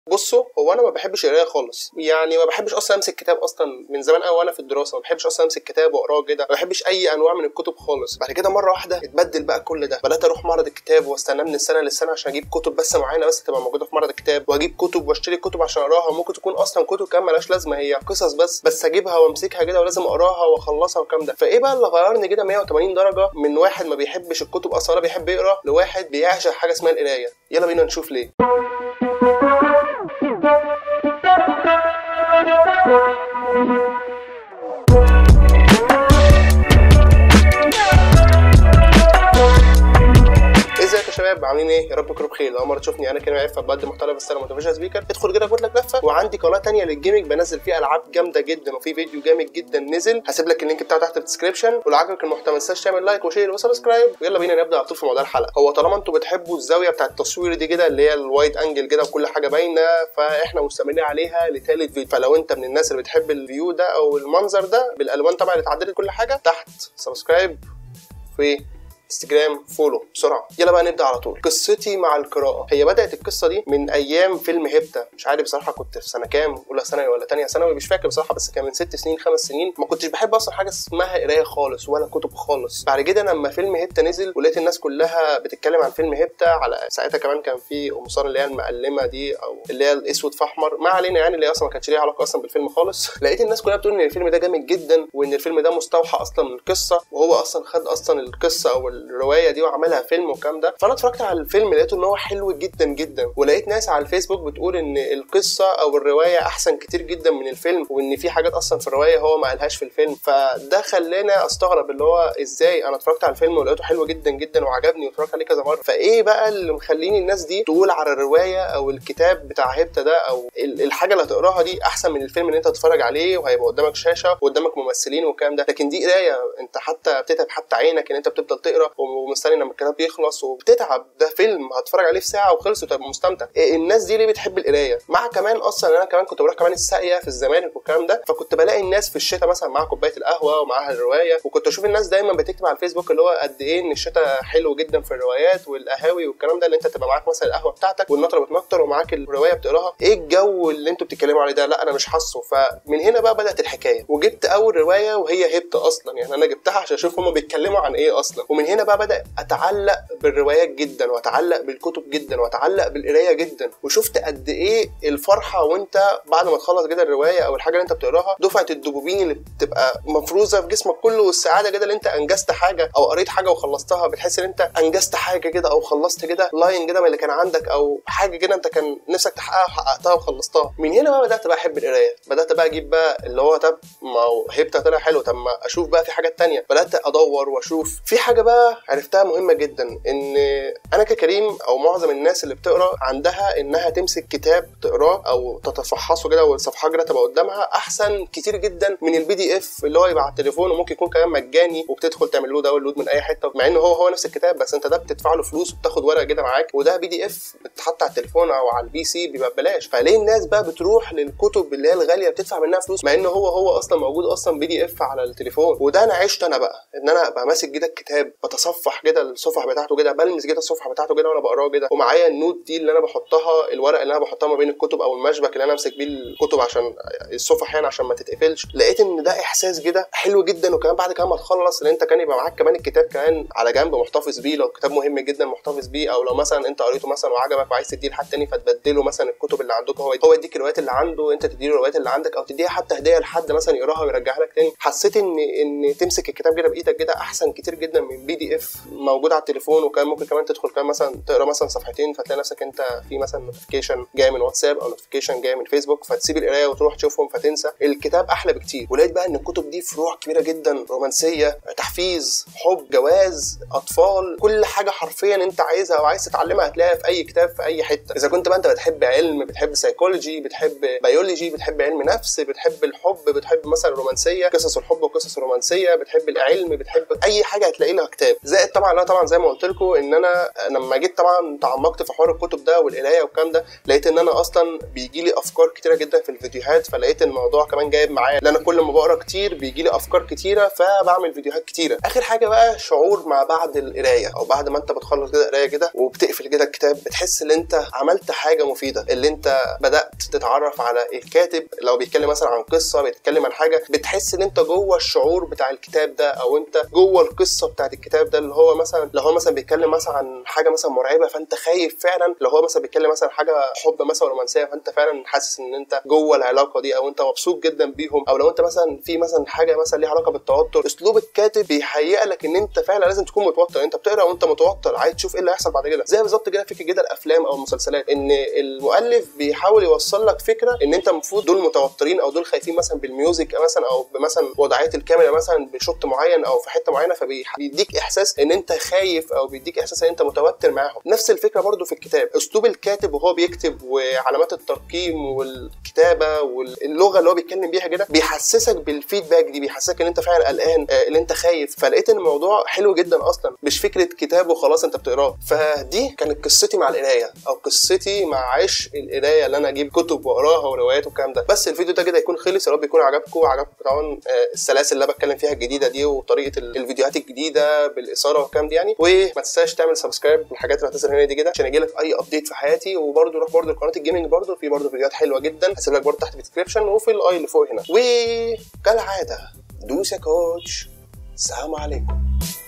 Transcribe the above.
بصوا هو انا ما بحبش القرايه خالص يعني ما بحبش اصلا امسك كتاب اصلا من زمان قوي وانا في الدراسه ما بحبش اصلا امسك كتاب واقراه كده ما بحبش اي انواع من الكتب خالص بعد كده مره واحده اتبدل بقى كل ده بدات اروح معرض الكتاب واستناه من السنه للسنه عشان اجيب كتب بس معينه بس تبقى موجوده في معرض الكتاب واجيب كتب واشتري كتب عشان اقراها وممكن تكون اصلا كتب كمان ملهاش لازمه هي قصص بس بس اجيبها وامسكها كده ولازم اقراها واخلصها والكلام ده فايه بقى اللي غيرني كده 180 درجه من واحد ما بيحبش الكتب اصلا ولا بيحب يقرا لواحد بيعشق حاجه اسمها القرايه يلا بينا نشوف ليه ازيك يا شباب عاملين ايه يا رب تكونوا بخير لو اول مره تشوفني انا كريم عفه بقدم محتوى بس انا موتيفيشن سبيكر ادخل كده خد لك لفه وعندي قناه تانية للجيمنج بنزل فيها العاب جامده جدا وفي فيديو جامد جدا نزل هسيب لك اللينك بتاعه تحت في الديسكربشن ولو عجبك المحتوى ما تنساش تعمل لايك وشير وسبسكرايب ويلا بينا نبدا على طول في موضوع الحلقه هو طالما انتوا بتحبوا الزاويه بتاعه التصوير دي كده اللي هي الوايد انجل كده وكل حاجه باينه فاحنا مستمرين عليها لتالت فيديو فلو انت من الناس اللي بتحب الفيو ده او المنظر ده بالالوان طبعا اللي اتعدلت كل حاجه تحت سبسكرايب في انستجرام فولو بسرعه يلا بقى نبدا على طول قصتي مع القراءه هي بدات القصه دي من ايام فيلم هيبتا مش عارف بصراحه كنت في سنه كام اولى ثانوي ولا ثانيه ثانوي مش فاكر بصراحه بس كان من ست سنين خمس سنين ما كنتش بحب اصلا حاجه اسمها قرايه خالص ولا كتب خالص بعد كده لما فيلم هيبتا نزل ولقيت الناس كلها بتتكلم عن فيلم هيبتا على ساعتها كمان كان في قمصان اللي هي المقلمه دي او اللي هي الاسود في احمر ما علينا يعني اللي هي اصلا ما كانتش ليها علاقه اصلا بالفيلم خالص لقيت الناس كلها بتقول ان الفيلم ده جامد جدا وان الفيلم ده مستوحى اصلا من القصه وهو اصلا خد اصلا القصه او الروايه دي وعملها فيلم والكلام ده فانا اتفرجت على الفيلم لقيته ان هو حلو جدا جدا ولقيت ناس على الفيسبوك بتقول ان القصه او الروايه احسن كتير جدا من الفيلم وان في حاجات اصلا في الروايه هو ما قالهاش في الفيلم فده خلاني استغرب اللي هو ازاي انا اتفرجت على الفيلم ولقيته حلو جدا جدا وعجبني واتفرجت عليه كذا مره فايه بقى اللي مخليني الناس دي تقول على الروايه او الكتاب بتاع هيبتا ده او ال- الحاجه اللي هتقراها دي احسن من الفيلم اللي انت تتفرج عليه وهيبقى قدامك شاشه وقدامك ممثلين والكلام ده لكن دي قرايه انت حتى بتتعب حتى عينك ان انت بتفضل تقرا ومستني لما الكتاب يخلص وبتتعب ده فيلم هتتفرج عليه في ساعه وخلص وتبقى مستمتع إيه الناس دي ليه بتحب القرايه مع كمان اصلا انا كمان كنت بروح كمان الساقيه في الزمالك والكلام ده فكنت بلاقي الناس في الشتاء مثلا معاها كوبايه القهوه ومعاها الروايه وكنت اشوف الناس دايما بتكتب على الفيسبوك اللي هو قد ايه ان الشتاء حلو جدا في الروايات والقهاوي والكلام ده اللي انت تبقى معاك مثلا القهوه بتاعتك والنطره بتنطر ومعاك الروايه بتقراها ايه الجو اللي انتوا بتتكلموا عليه ده لا انا مش حاسه فمن هنا بقى بدات الحكايه وجبت اول روايه وهي هبت اصلا يعني انا جبتها عشان اشوف هما بيتكلموا عن ايه اصلا ومن هنا بقى بدا اتعلق بالروايات جدا واتعلق بالكتب جدا واتعلق بالقرايه جدا وشفت قد ايه الفرحه وانت بعد ما تخلص كده الروايه او الحاجه اللي انت بتقراها دفعه الدوبامين اللي بتبقى مفروزه في جسمك كله والسعاده كده اللي انت انجزت حاجه او قريت حاجه وخلصتها بتحس ان انت انجزت حاجه كده او خلصت كده لاين كده من اللي كان عندك او حاجه كده انت كان نفسك تحققها وحققتها وخلصتها من هنا بقى بدات بقى احب القرايه بدات بقى اجيب بقى اللي هو طب ما هو هيبتا طلع حلو طب ما اشوف بقى في حاجات تانية بدات ادور واشوف في حاجه بقى عرفتها مهمه جدا ان انا ككريم او معظم الناس اللي بتقرا عندها انها تمسك كتاب تقراه او تتفحصه كده والصفحه كده تبقى قدامها احسن كتير جدا من البي دي اف اللي هو يبقى على التليفون وممكن يكون كمان مجاني وبتدخل تعمل له داونلود من اي حته مع انه هو هو نفس الكتاب بس انت ده بتدفع له فلوس وبتاخد ورقه كده معاك وده بي دي اف بتتحط على التليفون او على البي سي بيبقى ببلاش فليه الناس بقى بتروح للكتب اللي هي الغاليه بتدفع منها فلوس مع ان هو هو اصلا موجود اصلا بي دي اف على التليفون وده انا عشت انا بقى ان انا ابقى ماسك كده الكتاب بتصفح كده الصفح بتاعته كده بلمس كده الصفحه بتاعته كده وانا بقراه كده ومعايا النوت دي اللي انا بحطها الورق اللي انا بحطها ما بين الكتب او المشبك اللي انا امسك بيه الكتب عشان الصفح يعني عشان ما تتقفلش لقيت ان ده احساس كده حلو جدا وكمان بعد كمان ما تخلص ان انت كان يبقى معاك كمان الكتاب كمان على جنب محتفظ بيه لو كتاب مهم جدا محتفظ بيه او لو مثلا انت قريته مثلا وعجبك وعايز تديه لحد تاني فتبدله مثلا الكتب اللي عندكم هو هو يديك الروايات اللي عنده انت تديله الروايات اللي عندك او تديها حتى هديه لحد مثلا يقراها ويرجعها لك تاني حسيت ان ان تمسك الكتاب كده بايدك كده احسن كتير جدا من بي دي اف موجود على التليفون وكان ممكن كمان تدخل كمان مثلا تقرا مثلا صفحتين فتلاقي نفسك انت في مثلا نوتيفيكيشن جاي من واتساب او نوتيفيكيشن جاي من فيسبوك فتسيب القرايه وتروح تشوفهم فتنسى الكتاب احلى بكتير ولقيت بقى ان الكتب دي فروع كبيره جدا رومانسيه تحفيز حب جواز اطفال كل حاجه حرفيا انت عايزها او عايز تتعلمها هتلاقيها في اي كتاب في اي حته اذا كنت بقى انت بتحب علم بتحب سيكولوجي بتحب بيولوجي بتحب علم نفس بتحب الحب بتحب مثلا الرومانسيه قصص الحب وقصص الرومانسيه بتحب العلم بتحب اي حاجه هتلاقي لها كتاب زائد طبعا لا طبعا زي ما قلت لكم لكم ان انا لما جيت طبعا تعمقت في حوار الكتب ده والقرايه والكلام ده لقيت ان انا اصلا بيجي لي افكار كتيره جدا في الفيديوهات فلقيت الموضوع كمان جايب معايا لان انا كل ما بقرا كتير بيجي لي افكار كتيره فبعمل فيديوهات كتيره اخر حاجه بقى شعور ما بعد القرايه او بعد ما انت بتخلص كده قرايه كده وبتقفل كده الكتاب بتحس ان انت عملت حاجه مفيده اللي انت بدات تتعرف على الكاتب لو بيتكلم مثلا عن قصه بيتكلم عن حاجه بتحس ان انت جوه الشعور بتاع الكتاب ده او انت جوه القصه بتاعت الكتاب ده اللي هو مثلا لو هو مثلا بيتكلم مثلا عن حاجه مثلا مرعبه فانت خايف فعلا لو هو مثلا بيتكلم مثلا حاجه حب مثلا رومانسيه فانت فعلا حاسس ان انت جوه العلاقه دي او انت مبسوط جدا بيهم او لو انت مثلا في مثلا حاجه مثلا ليها علاقه بالتوتر اسلوب الكاتب بيهيئ لك ان انت فعلا لازم تكون متوتر انت بتقرا وانت متوتر عايز تشوف ايه اللي هيحصل بعد كده زي بالظبط كده فكره كده الافلام او المسلسلات ان المؤلف بيحاول يوصل لك فكره ان انت المفروض دول متوترين او دول خايفين مثلا بالميوزك مثلا او مثلا وضعيه الكاميرا مثلا بشوت معين او في حته معينه فبيديك احساس ان انت خايف او بيديك احساس ان انت متوتر معاهم نفس الفكره برضو في الكتاب اسلوب الكاتب وهو بيكتب وعلامات الترقيم والكتابه واللغه اللي هو بيتكلم بيها كده بيحسسك بالفيدباك دي بيحسسك ان انت فعلا قلقان آه، ان انت خايف فلقيت ان الموضوع حلو جدا اصلا مش فكره كتاب وخلاص انت بتقراه فدي كانت قصتي مع القرايه او قصتي مع عشق القرايه اللي انا اجيب كتب واقراها وروايات والكلام ده بس الفيديو ده كده يكون خلص يا رب يكون عجبكم وعجبكم طبعا آه، السلاسل اللي انا بتكلم فيها الجديده دي وطريقه ال- الفيديوهات الجديده بالاثاره والكلام دي يعني وما تنساش تعمل سبسكرايب للحاجات اللي هتظهر هنا دي كده عشان يجيلك اي ابديت في حياتي وبرده روح برده لقناه الجيمنج برده في برده فيديوهات حلوه جدا هسيب لك برده تحت في الديسكربشن وفي الاي اللي فوق هنا وكالعاده دوس يا كوتش السلام عليكم